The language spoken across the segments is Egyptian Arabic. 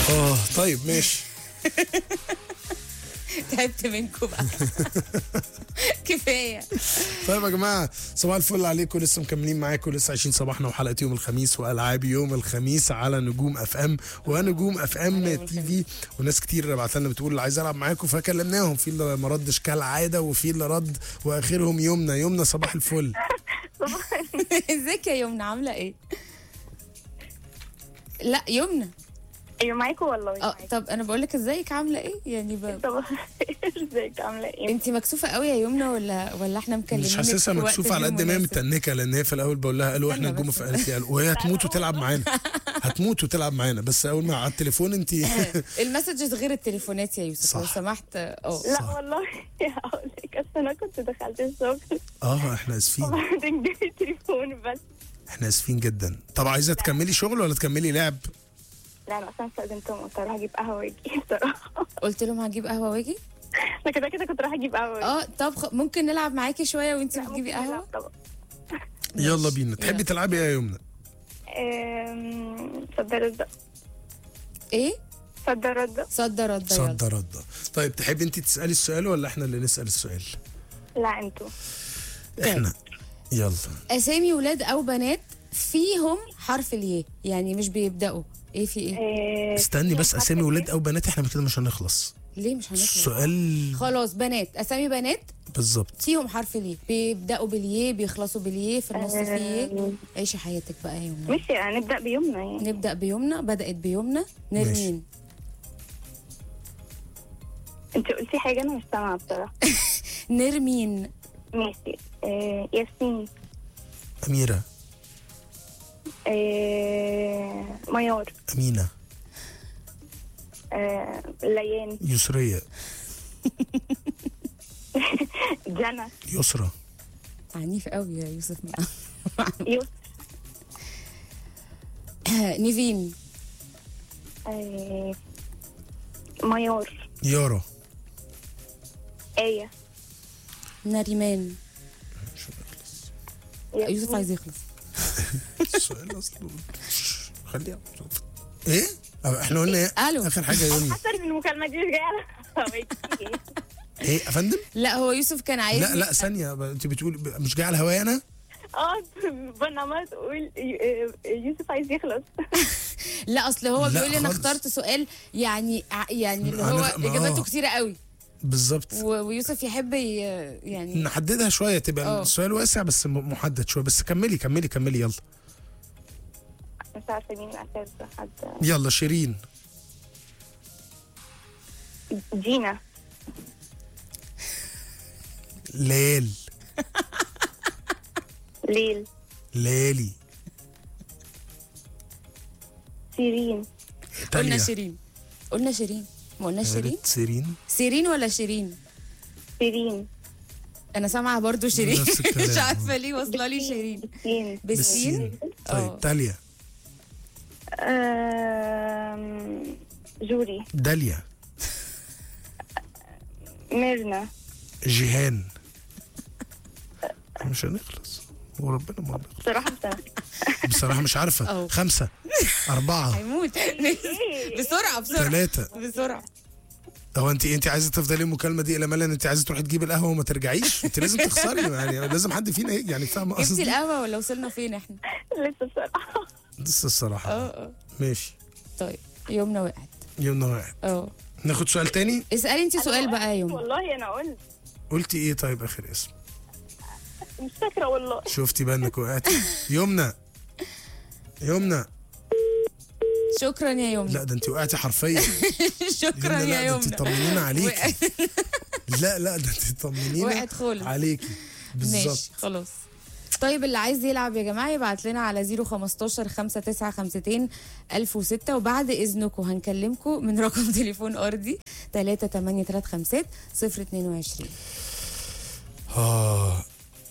اه طيب ماشي تعبت منكم بقى كفايه طيب يا جماعه صباح الفل عليكم لسه مكملين معاكم لسه عايشين صباحنا وحلقه يوم الخميس والعاب يوم الخميس على نجوم اف ام ونجوم اف ام يوم تي في وناس كتير بعت لنا بتقول اللي عايز العب معاكم فكلمناهم في اللي ما ردش كالعاده وفي اللي رد واخرهم يومنا يومنا صباح الفل ازيك يا يمنى عامله ايه لا يمنى ايوه معاكم والله اه معاكم. طب انا بقول لك ازيك عامله ايه يعني ب... طب ازيك عامله ايه؟ انت مكسوفه قوي يا يمنى ولا ولا احنا مكلمينك مش حاسسها في وقت مكسوفه على غير قد ما هي مناسب؟ متنكه لان هي في الاول بقول لها قالوا احنا استنى نجوم بس. في قالت لي قالوا وهي هتموت وتلعب معانا هتموت وتلعب معانا بس اول ما على التليفون انت المسجز غير التليفونات يا يوسف لو صح. سمحت اه لا والله هقول لك اصل انا كنت دخلت الشغل اه احنا اسفين وبعدين جبت التليفون بس احنا اسفين جدا طب عايزه تكملي شغل ولا تكملي لعب لا انا اصلا استخدمتهم قلت اروح اجيب قهوه واجي بصراحه قلت لهم هجيب قهوه واجي انا كده كده كنت رايحه اجيب قهوه واجي اه طب خ... ممكن نلعب معاكي شويه وانت لا، بتجيبي ممكن قهوه نلعب طبعا يلا بينا تحبي يلا. تلعبي ايه يا يمنى أم، صد رد ايه صد رد صد رد يلا صد رد طيب تحبي انت تسالي السؤال ولا احنا اللي نسال السؤال لا انتوا احنا يلا اسامي ولاد او بنات فيهم حرف الياء يعني مش بيبداوا ايه في ايه أه، استني بس حرف اسامي ولاد الإيه؟ او بنات احنا كده مش هنخلص ليه مش هنخلص السؤال خلاص بنات اسامي بنات بالظبط فيهم حرف الياء بيبداوا بالياء بيخلصوا بالياء في النص في ياء أم، عيشي حياتك بقى يا يمنى ماشي هنبدا بيومنا يعني نبدا بيومنا بدات بيومنا نرمين انت قلتي حاجه انا مش سامعه بصراحه نرمين ماشي أه، ياسمين اميره أه، ميار امينه أه، ليان يسريه جنى يسرى عنيف قوي يا يوسف يوسف نيفين أه، ميار يارا آية نريمان مش هنخلص ياسمين. يوسف عايز يخلص السؤال اصله خليها ايه أه، احنا قلنا ايه ألو. اخر حاجه يا يمنى حاسه ان المكالمه دي مش جايه على ايه يا فندم لا هو يوسف كان عايز لا لا ثانيه ب- انت بتقول ب- مش جاي على الهوايه انا اه بنا عماله تقول يوسف عايز يخلص لا اصل هو لا بيقول لي انا خالص. اخترت سؤال يعني ع- يعني اللي أنا- هو ما- اجاباته آه. كتيره قوي بالظبط و- ويوسف يحب ي- يعني نحددها شويه تبقى اه. السؤال واسع بس م- محدد شويه بس كملي كملي كملي يلا مش عارفه مين اساس حد يلا شيرين جينا ليل ليل ليلي سيرين قلنا تاليا شيرين قلنا شيرين ما قلناش شيرين قالت سيرين سيرين ولا شيرين سيرين انا سامعه برضو شيرين نفس الكلام. مش عارفه ليه واصله لي شيرين سين بالسين اه. طيب تاليا آم، جوري داليا ميرنا جيهان مش هنخلص وربنا ما هنخلص بصراحه بصراحه بصراحه مش عارفه اه. خمسه اربعه هيموت بسرعه بسرعه ثلاثه بسرعه هو انت انت عايزه تفضلي المكالمه دي الى ما انت عايزه تروحي تجيبي القهوه وما ترجعيش انت لازم تخسري يعني لازم حد فينا يجي يعني فاهمه جبتي قصدي القهوه ولا وصلنا فين احنا لسه بصراحه لسه الصراحه اه اه ماشي طيب يومنا وقعت يومنا واحد اه ناخد سؤال تاني اسالي انت سؤال بقى يا يوم والله انا قلت قلتي ايه طيب اخر اسم مش فاكره والله شفتي بقى انك وقعتي يمنى يمنى شكرا يا يومنا لا ده انت وقعتي حرفيا شكرا يمنى يا لا ده انت يومنا طمنينا عليكي وقعت لا لا ده انت طمنينا وقعت خالص. عليكي بالظبط ماشي خلاص طيب اللي عايز يلعب يا جماعه يبعت لنا على 015 5952 1006 وبعد اذنكم هنكلمكم من رقم تليفون ارضي 3835 022 اه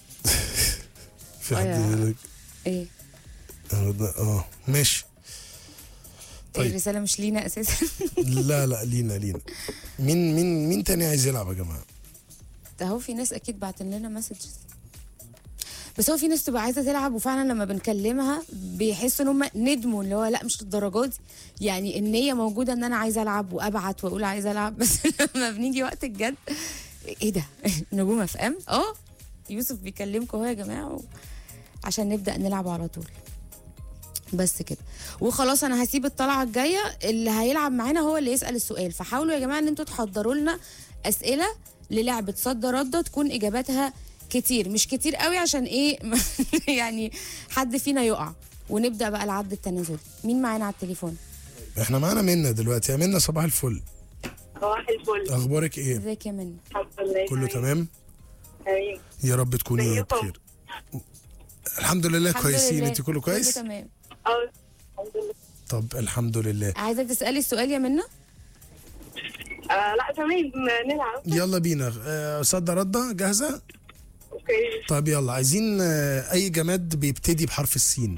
في حد آه. يقول لك ايه اه ماشي طيب. طيب. الرساله مش لينا اساسا لا لا لينا لينا مين مين مين تاني عايز يلعب يا جماعه ده هو في ناس اكيد بعتن لنا مسجز بس هو في ناس تبقى عايزه تلعب وفعلا لما بنكلمها بيحسوا ان هم ندموا اللي هو لا مش للدرجه دي يعني النيه موجوده ان انا عايزه العب وابعت واقول عايزه العب بس لما بنيجي وقت الجد ايه ده نجوم اف ام اه يوسف بيكلمكم اهو يا جماعه و... عشان نبدا نلعب على طول بس كده وخلاص انا هسيب الطلعه الجايه اللي هيلعب معانا هو اللي يسال السؤال فحاولوا يا جماعه ان انتوا تحضروا لنا اسئله للعبه صد رده تكون اجاباتها كتير مش كتير قوي عشان ايه يعني حد فينا يقع ونبدا بقى العد التنازلي مين معانا على التليفون احنا معانا منا دلوقتي يا منا صباح الفل صباح الفل اخبارك ايه ازيك يا منى الحمد لله كله تمام تمام يا رب تكوني ازيكم؟ بخير الحمد لله الحمد كويسين لله. انت كله كويس كله تمام اه الحمد لله طب الحمد لله عايزه تسالي السؤال يا منى آه لا تمام نلعب يلا بينا آه، صد رده جاهزه اوكي طب يلا عايزين آه، اي جماد بيبتدي بحرف السين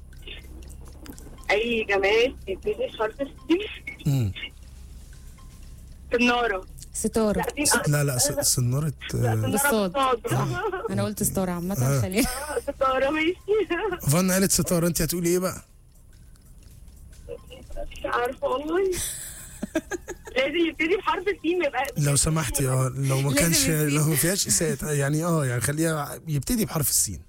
اي جماد يبتدي بحرف السين مم. سنارة ستاره لا دي لا لا س- سنارة آه، بالصاد. صح انا قلت ستاره عامه خلينا ستارة ماشي فانا قالت ستارة انت هتقولي ايه بقى مش عارفة والله لازم يبتدي بحرف السين يبقى لو سمحتي اه لو ما لازم كانش السين. لو ما فيهاش اساءة يعني اه يعني خليها يبتدي بحرف السين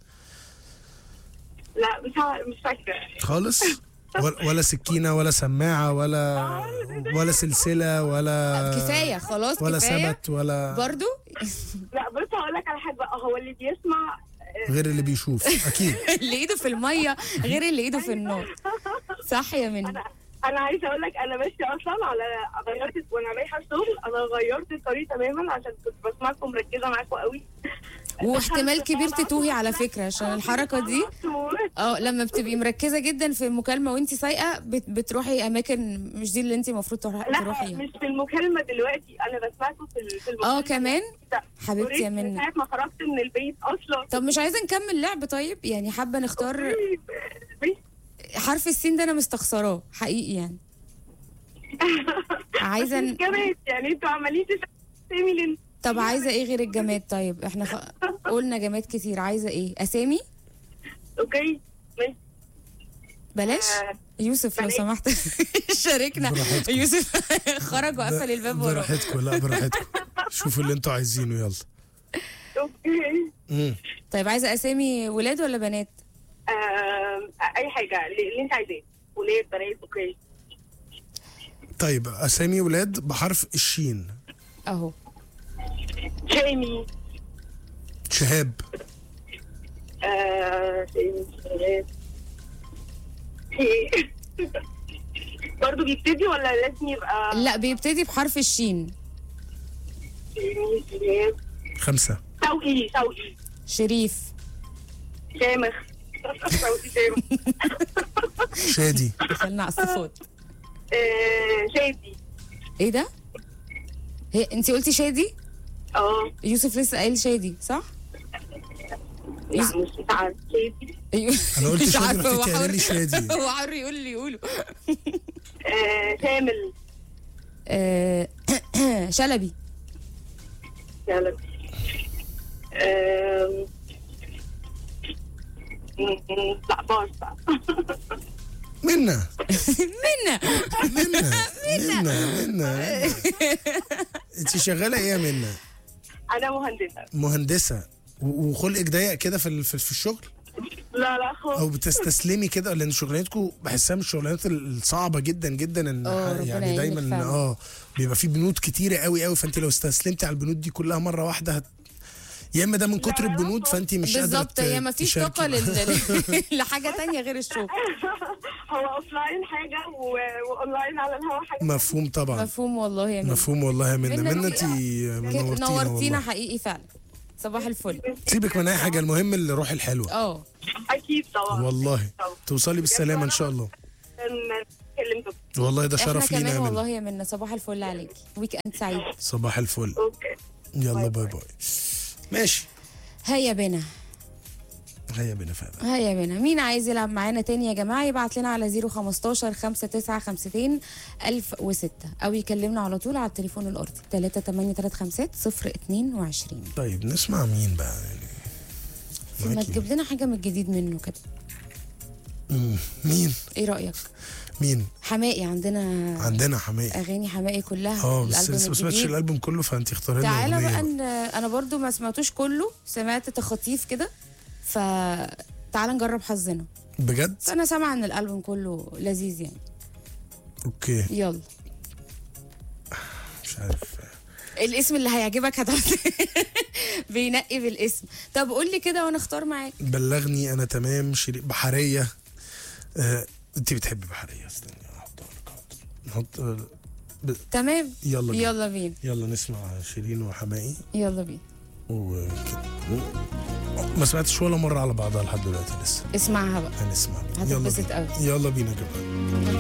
لا مش ع- مش فاكرة خالص ولا ولا سكينة ولا سماعة ولا ولا سلسلة ولا كفايه خلاص ولا كفايه سبت ولا برضو لا بص هقول لك على حاجة بقى هو اللي بيسمع آه، غير اللي بيشوف اكيد اللي ايده في الميه غير اللي ايده في النار صح يا منى انا انا عايزه اقول لك انا ماشيه اصلا على غيرت وانا رايحه الشغل انا غيرت الطريق تماما عشان كنت بسمعكم مركزه معاكم قوي واحتمال كبير تتوهي على فكره عشان الحركه دي اه لما بتبقي مركزه جدا في المكالمه وانت سايقه بت بتروحي اماكن مش دي اللي انت المفروض تروحي- لا تروحيها مش في المكالمه دلوقتي انا بسمعكم في ال- في المكالمه اه كمان لا. حبيبتي يا من منى ساعه ما خرجت من البيت اصلا طب مش عايزه نكمل لعب طيب يعني حابه نختار حرف السين ده انا مستخسراه حقيقي يعني عايزه ن- كمان يعني انتوا عمالين تسمي لي طب عايزه ايه غير الجماد طيب احنا خ... قلنا جماد كتير عايزه ايه اسامي اوكي ماشي بلاش آه، يوسف لو بلاش. سمحت شاركنا براحتكم. يوسف خرج وقفل الباب وراه براحتكم لا براحتكم شوفوا اللي انتوا عايزينه يلا اوكي مم. طيب عايزه اسامي ولاد ولا بنات آم، اي حاجه اللي اللي انت عايزاه ولاد بنات اوكي طيب اسامي ولاد بحرف الشين اهو شامي شهاب آه، شامي شهاب برضه بيبتدي ولا لازم يبقى لا بيبتدي بحرف الشين شامي شهاب خمسة توقي توقي شريف شامخ توقي شامخ شادي دخلنا على الصفات آه، شادي ايه ده هي انت قلتي شادي اه يوسف لسه قايل شادي صح لا مش بتاع شادي ايوه انا قلت مش شادي عارفة، رحت هو قايله لي حر- شادي هو حر يقول اللي يقوله آه، شامل آه، شلبي يلا آم، م- م- لا باص بقى منا منا منا منا منا انت شغالة ايه يا منا انا مهندسه مهندسة و- وخلقك ضيق كده في ال- في في الشغل لا لا خالص او بتستسلمي كده لان شغلانتكم بحسها من الشغلانات الصعبه جدا جدا ان اه، ربنا يعني يعينك دايما فعلا. اه بيبقى في بنود كتيره قوي قوي فانت لو استسلمتي على البنود دي كلها مره واحده هت... يا اما ده من كتر لا، البنود فانت مش قادره بالظبط هي ما فيش تشاركي. طاقه لل... لحاجه تانية غير الشغل هو اوف لاين حاجه و- واونلاين على الهوا حاجه مفهوم طبعا مفهوم والله يا منى مفهوم والله يا منى منى منى انت- انت كده نورتينا نورتينا والله حقيقي فعلا صباح الفل سيبك من اي حاجه المهم الروح الحلوه اه اكيد طبعا والله توصلي بالسلامه ان شاء الله كلمتك والله ده احنا شرف لينا كمان يا منى والله يا منى صباح الفل عليكي ويك اند سعيد صباح الفل اوكي يلا باي باي ماشي هيا بنا هيا بينا فعلا هيا بنا مين عايز يلعب معانا تاني يا جماعه يبعت لنا على 015 5952 1006 او يكلمنا على طول على التليفون الارضي 3835 022 طيب نسمع مين بقى يعني ما معاكي. تجيب لنا حاجه من الجديد منه كده مم. مين ايه رايك مين حماقي عندنا عندنا حماقي اغاني حماقي كلها اه بس الألبوم لسه ما سمعتش الجديد. الالبوم كله فانت اختاري لنا تعالى أغنية بقى ان انا برضو ما سمعتوش كله سمعت تخاطيف كده ف تعالى نجرب حظنا بجد بس انا سامعه ان الالبوم كله لذيذ يعني اوكي يلا مش عارف الاسم اللي هيعجبك هتعرف بينقي بالاسم طب قول لي كده وانا اختار معاك بلغني انا تمام شيري بحريه آه، انت بتحبي بحريه استني احطها لك حاضر. نحط آه، ب... تمام يلا بينا. يلا بينا يلا نسمع شيرين وحماقي يلا بينا وكده ما سمعتش ولا مره على بعضها لحد دلوقتي لسه اسمعها بقى هنسمع يلا هتتبسط بينا قوي يلا بينا يا جماعه